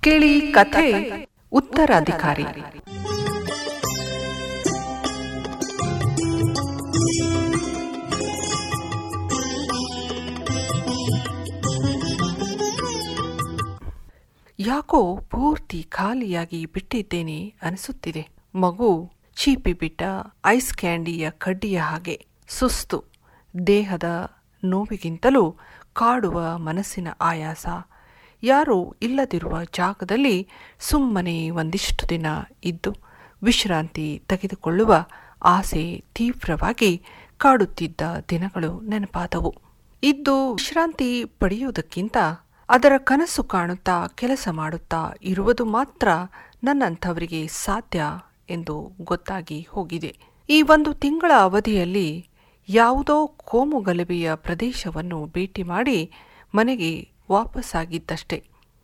ಕೇಳಿ ಕಥೆ ಉತ್ತರಾಧಿಕಾರಿ ಯಾಕೋ ಪೂರ್ತಿ ಖಾಲಿಯಾಗಿ ಬಿಟ್ಟಿದ್ದೇನೆ ಅನಿಸುತ್ತಿದೆ ಮಗು ಚೀಪಿ ಬಿಟ್ಟ ಐಸ್ ಕ್ಯಾಂಡಿಯ ಕಡ್ಡಿಯ ಹಾಗೆ ಸುಸ್ತು ದೇಹದ ನೋವಿಗಿಂತಲೂ ಕಾಡುವ ಮನಸ್ಸಿನ ಆಯಾಸ ಯಾರೂ ಇಲ್ಲದಿರುವ ಜಾಗದಲ್ಲಿ ಸುಮ್ಮನೆ ಒಂದಿಷ್ಟು ದಿನ ಇದ್ದು ವಿಶ್ರಾಂತಿ ತೆಗೆದುಕೊಳ್ಳುವ ಆಸೆ ತೀವ್ರವಾಗಿ ಕಾಡುತ್ತಿದ್ದ ದಿನಗಳು ನೆನಪಾದವು ಇದ್ದು ವಿಶ್ರಾಂತಿ ಪಡೆಯುವುದಕ್ಕಿಂತ ಅದರ ಕನಸು ಕಾಣುತ್ತಾ ಕೆಲಸ ಮಾಡುತ್ತಾ ಇರುವುದು ಮಾತ್ರ ನನ್ನಂಥವರಿಗೆ ಸಾಧ್ಯ ಎಂದು ಗೊತ್ತಾಗಿ ಹೋಗಿದೆ ಈ ಒಂದು ತಿಂಗಳ ಅವಧಿಯಲ್ಲಿ ಯಾವುದೋ ಕೋಮುಗಲಭೆಯ ಪ್ರದೇಶವನ್ನು ಭೇಟಿ ಮಾಡಿ ಮನೆಗೆ ವಾಪಸ್ಸಾಗಿದ್ದಷ್ಟೆ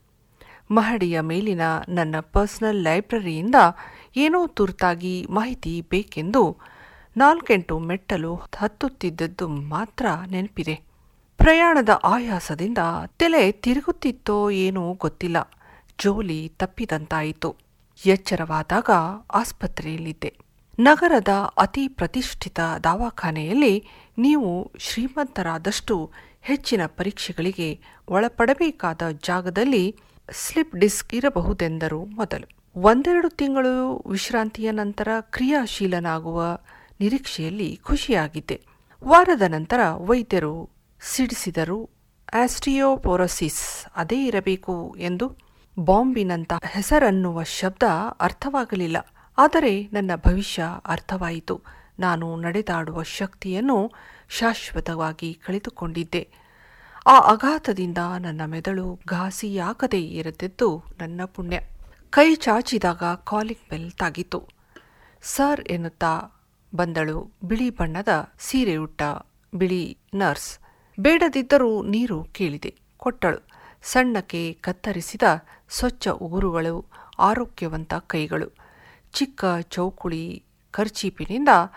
ಮಹಡಿಯ ಮೇಲಿನ ನನ್ನ ಪರ್ಸನಲ್ ಲೈಬ್ರರಿಯಿಂದ ಏನೋ ತುರ್ತಾಗಿ ಮಾಹಿತಿ ಬೇಕೆಂದು ನಾಲ್ಕೆಂಟು ಮೆಟ್ಟಲು ಹತ್ತುತ್ತಿದ್ದದ್ದು ಮಾತ್ರ ನೆನಪಿದೆ ಪ್ರಯಾಣದ ಆಯಾಸದಿಂದ ತಲೆ ತಿರುಗುತ್ತಿತ್ತೋ ಏನೋ ಗೊತ್ತಿಲ್ಲ ಜೋಲಿ ತಪ್ಪಿದಂತಾಯಿತು ಎಚ್ಚರವಾದಾಗ ಆಸ್ಪತ್ರೆಯಲ್ಲಿದ್ದೆ ನಗರದ ಅತಿ ಪ್ರತಿಷ್ಠಿತ ದವಾಖಾನೆಯಲ್ಲಿ ನೀವು ಶ್ರೀಮಂತರಾದಷ್ಟು ಹೆಚ್ಚಿನ ಪರೀಕ್ಷೆಗಳಿಗೆ ಒಳಪಡಬೇಕಾದ ಜಾಗದಲ್ಲಿ ಸ್ಲಿಪ್ ಡಿಸ್ಕ್ ಇರಬಹುದೆಂದರು ಮೊದಲು ಒಂದೆರಡು ತಿಂಗಳು ವಿಶ್ರಾಂತಿಯ ನಂತರ ಕ್ರಿಯಾಶೀಲನಾಗುವ ನಿರೀಕ್ಷೆಯಲ್ಲಿ ಖುಷಿಯಾಗಿದ್ದೆ ವಾರದ ನಂತರ ವೈದ್ಯರು ಸಿಡಿಸಿದರು ಆಸ್ಟಿಯೋಪೊರೋಸಿಸ್ ಅದೇ ಇರಬೇಕು ಎಂದು ಬಾಂಬಿನಂತ ಹೆಸರನ್ನುವ ಶಬ್ದ ಅರ್ಥವಾಗಲಿಲ್ಲ ಆದರೆ ನನ್ನ ಭವಿಷ್ಯ ಅರ್ಥವಾಯಿತು ನಾನು ನಡೆದಾಡುವ ಶಕ್ತಿಯನ್ನು ಶಾಶ್ವತವಾಗಿ ಕಳೆದುಕೊಂಡಿದ್ದೆ ಆ ಆಘಾತದಿಂದ ನನ್ನ ಮೆದುಳು ಘಾಸಿಯಾಗದೇ ಇರದಿದ್ದು ನನ್ನ ಪುಣ್ಯ ಕೈ ಚಾಚಿದಾಗ ಕಾಲಿಂಗ್ ಬೆಲ್ ತಾಗಿತು ಸರ್ ಎನ್ನುತ್ತಾ ಬಂದಳು ಬಿಳಿ ಬಣ್ಣದ ಸೀರೆ ಉಟ್ಟ ಬಿಳಿ ನರ್ಸ್ ಬೇಡದಿದ್ದರೂ ನೀರು ಕೇಳಿದೆ ಕೊಟ್ಟಳು ಸಣ್ಣಕ್ಕೆ ಕತ್ತರಿಸಿದ ಸ್ವಚ್ಛ ಉಗುರುಗಳು ಆರೋಗ್ಯವಂತ ಕೈಗಳು ಚಿಕ್ಕ ಚೌಕುಳಿ ಖರ್ಚೀಪಿನಿಂದ